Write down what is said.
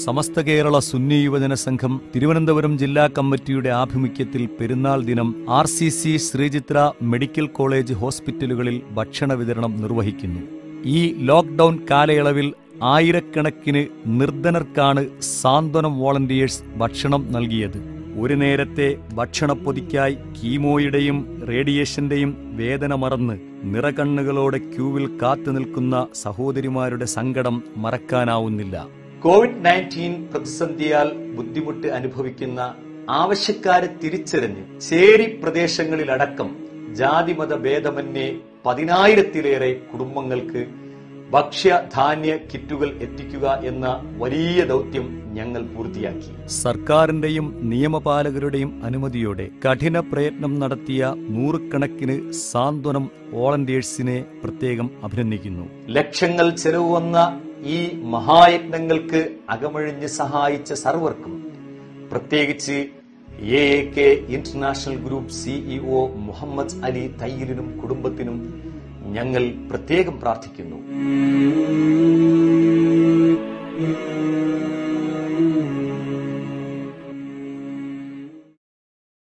സമസ്ത കേരള സുന്നി യുവജന സംഘം തിരുവനന്തപുരം ജില്ലാ കമ്മിറ്റിയുടെ ആഭിമുഖ്യത്തിൽ പെരുന്നാൾ ദിനം R C C Sree Chitra medical college ഹോസ്പിറ്റലുകളിൽ ഭക്ഷണ വിതരണം നിർവഹിക്കുന്നു ഈ ലോക്ക്ഡൌൺ കാലയളവിൽ ആയിരക്കണക്കിന് നിർധനർക്കാണ് സാന്ത്വനം വോളണ്ടിയേഴ്സ് ഭക്ഷണം നൽകിയത് ഒരു നേരത്തെ ഭക്ഷണപ്പൊതിക്കായി കീമോയുടെയും റേഡിയേഷന്റെയും വേദന മറന്ന് നിറകണ്ണുകളോടെ ക്യൂവിൽ കാത്തു നിൽക്കുന്ന സഹോദരിമാരുടെ സങ്കടം മറക്കാനാവുന്നില്ല കോവിഡ് നയൻറ്റീൻ പ്രതിസന്ധിയാൽ ബുദ്ധിമുട്ട് അനുഭവിക്കുന്ന ആവശ്യക്കാരെ തിരിച്ചറിഞ്ഞ് ചേരി പ്രദേശങ്ങളിലടക്കം ജാതിമത ഭേദമന്യേ പതിനായിരത്തിലേറെ കുടുംബങ്ങൾക്ക് ഭക്ഷ്യധാന്യ കിറ്റുകൾ എത്തിക്കുക എന്ന വലിയ ദൗത്യം ഞങ്ങൾ പൂർത്തിയാക്കി സർക്കാരിന്റെയും നിയമപാലകരുടെയും അനുമതിയോടെ കഠിന പ്രയത്നം നടത്തിയ നൂറുകണക്കിന് സാന്ത്വനം വോളണ്ടിയേഴ്സിനെ പ്രത്യേകം അഭിനന്ദിക്കുന്നു ലക്ഷങ്ങൾ ചെലവ് വന്ന ഈ മഹായജ്ഞങ്ങൾക്ക് അകമഴിഞ്ഞ് സഹായിച്ച സർവർക്കും പ്രത്യേകിച്ച് A A K international group CEO Muhammad Ali തയ്യിലിനും കുടുംബത്തിനും ഞങ്ങൾ പ്രത്യേകം പ്രാർത്ഥിക്കുന്നു